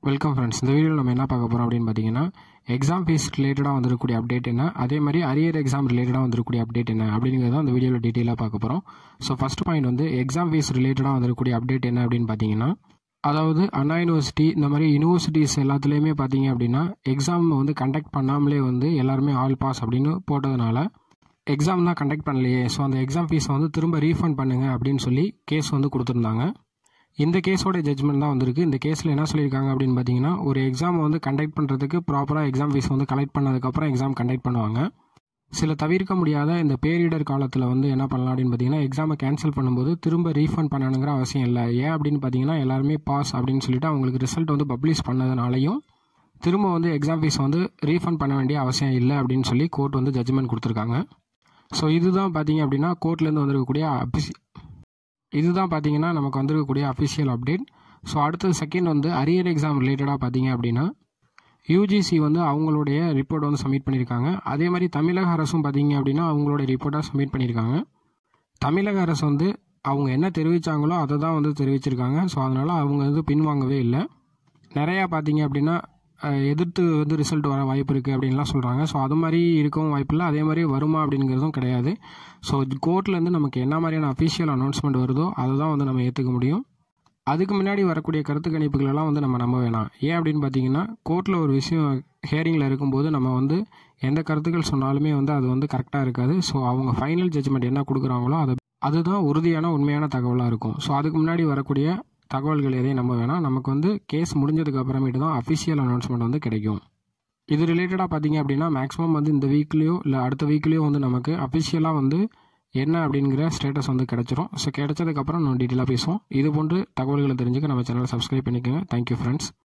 welcome friends இந்த வீடியோவில் நம்ம என்ன பார்க்க போகிறோம் அப்படின்னு பார்த்தீங்கன்னா எக்ஸாம் ஃபீஸ் ரிலேட்டடாக வந்திருக்கக்கூடிய அப்டேட் என்ன அதே மாதிரி அரியர் எக்ஸாம் ரிலேட்டடாக வந்திருக்கக்கூடிய அப்டேட் என்ன அப்படிங்கிறத அந்த வீடியோவில் டீட்டெயிலாக பார்க்க போகிறோம் ஸோ ஃபஸ்ட் பாயிண்ட் வந்து எக்ஸாம் ஃபீஸ் ரிலேட்டடாக வந்திருக்கக்கூடிய அப்டேட் என்ன அப்படின்னு பார்த்தீங்கன்னா அதாவது அண்ணா யூனிவர்சிட்டி இந்த மாதிரி யூனிவர்சிட்டிஸ் எல்லாத்துலேயுமே பார்த்தீங்க அப்படின்னா எக்ஸாம் வந்து கண்டக்ட் பண்ணாமலே வந்து எல்லாருமே ஆல் பாஸ் அப்படின்னு போட்டதுனால எக்ஸாம் தான் கண்டக்ட் பண்ணலையே ஸோ அந்த எக்ஸாம் ஃபீஸை வந்து திரும்ப ரீஃபண்ட் பண்ணுங்க அப்படின்னு சொல்லி கேஸ் வந்து கொடுத்துருந்தாங்க இந்த கேஸோட ஜட்ஜ்மெண்ட் தான் வந்திருக்கு இந்த கேஸில் என்ன சொல்லியிருக்காங்க அப்படின்னு பார்த்தீங்கன்னா ஒரு எக்ஸாம் வந்து கண்டக்ட் பண்ணுறதுக்கு ப்ராப்பராக எக்ஸாம் ஃபீஸ் வந்து கலெக்ட் பண்ணதுக்கப்புறம் எக்ஸாம் கண்டக்ட் பண்ணுவாங்க சில தவிர்க்க முடியாத இந்த பேரிடர் காலத்தில் வந்து என்ன பண்ணலாம் அப்படின்னு பார்த்தீங்கன்னா எக்ஸாமை கேன்சல் பண்ணும்போது திரும்ப ரீஃபண்ட் பண்ணணுங்கிற அவசியம் இல்லை ஏன் அப்படின்னு பார்த்தீங்கன்னா எல்லாருமே பாஸ் அப்படின்னு சொல்லிட்டு அவங்களுக்கு ரிசல்ட் வந்து பப்ளிஷ் பண்ணதுனாலையும் திரும்ப வந்து எக்ஸாம் ஃபீஸ் வந்து ரீஃபண்ட் பண்ண வேண்டிய அவசியம் இல்லை அப்படின்னு சொல்லி கோர்ட் வந்து ஜட்ஜ்மெண்ட் கொடுத்துருக்காங்க ஸோ இதுதான் பார்த்தீங்க அப்படின்னா கோர்ட்லேருந்து வந்திருக்கக்கூடிய அபிசி இதுதான் பார்த்தீங்கன்னா நமக்கு வந்திருக்கக்கூடிய அஃபிஷியல் அப்டேட் ஸோ அடுத்தது செகண்ட் வந்து அரியர் எக்ஸாம் ரிலேட்டடாக பார்த்தீங்க அப்படின்னா யூஜிசி வந்து அவங்களுடைய ரிப்போர்ட் வந்து சப்மிட் பண்ணியிருக்காங்க அதே மாதிரி தமிழக அரசும் பார்த்தீங்க அப்படின்னா அவங்களுடைய ரிப்போர்ட்டாக சப்மிட் பண்ணியிருக்காங்க தமிழக அரசு வந்து அவங்க என்ன தெரிவித்தாங்களோ அதை தான் வந்து தெரிவிச்சிருக்காங்க ஸோ அதனால் அவங்க வந்து பின்வாங்கவே இல்லை நிறையா பார்த்தீங்க அப்படின்னா அஹ், எதிர்த்து வந்து ரிசல்ட் வர வாய்ப்பு இருக்குது அப்படின்லாம் சொல்கிறாங்க ஸோ அது மாதிரி இருக்கவும் வாய்ப்பு இல்லை அதே மாதிரி வருமா அப்படிங்கிறதும் கிடையாது ஸோ கோர்ட்லேருந்து நமக்கு என்ன மாதிரியான அஃபிஷியல் அனௌன்ஸ்மெண்ட் வருதோ அதை தான் வந்து நம்ம ஏற்றுக்க முடியும் அதுக்கு முன்னாடி வரக்கூடிய கருத்து கணிப்புகளெல்லாம் வந்து நம்ம நம்ப வேணாம் ஏன் அப்படின்னு பார்த்தீங்கன்னா கோர்ட்டில் ஒரு விஷயம் ஹியரிங்கில் இருக்கும்போது நம்ம வந்து எந்த கருத்துக்கள் சொன்னாலுமே வந்து அது வந்து கரெக்டாக இருக்காது ஸோ அவங்க ஃபைனல் ஜட்ஜ்மெண்ட் என்ன கொடுக்குறாங்களோ அது அதுதான் உறுதியான உண்மையான தகவலாக இருக்கும் ஸோ அதுக்கு முன்னாடி வரக்கூடிய தகவல்கள் எதையும் நம்ப வேணாம் நமக்கு வந்து கேஸ் முடிஞ்சதுக்கு அப்புறமேட்டு தான் அஃபிஷியல் அனௌன்ஸ்மெண்ட் வந்து கிடைக்கும் இது ரிலேட்டடாக பார்த்தீங்க அப்படின்னா மேக்ஸிமம் வந்து இந்த வீக்லேயோ இல்லை அடுத்த வீக்லேயோ வந்து நமக்கு அஃபிஷியலாக வந்து என்ன அப்படிங்கிற ஸ்டேட்டஸ் வந்து கிடச்சிரும் ஸோ கிடைச்சதுக்கப்புறம் நம்ம டீட்டெயிலாக பேசுவோம் இது போன்று தகவல்களை தெரிஞ்சுக்க நம்ம சேனலை சப்ஸ்கிரைப் பண்ணிக்கோங்க தேங்க்யூ ஃப்ரெண்ட்ஸ்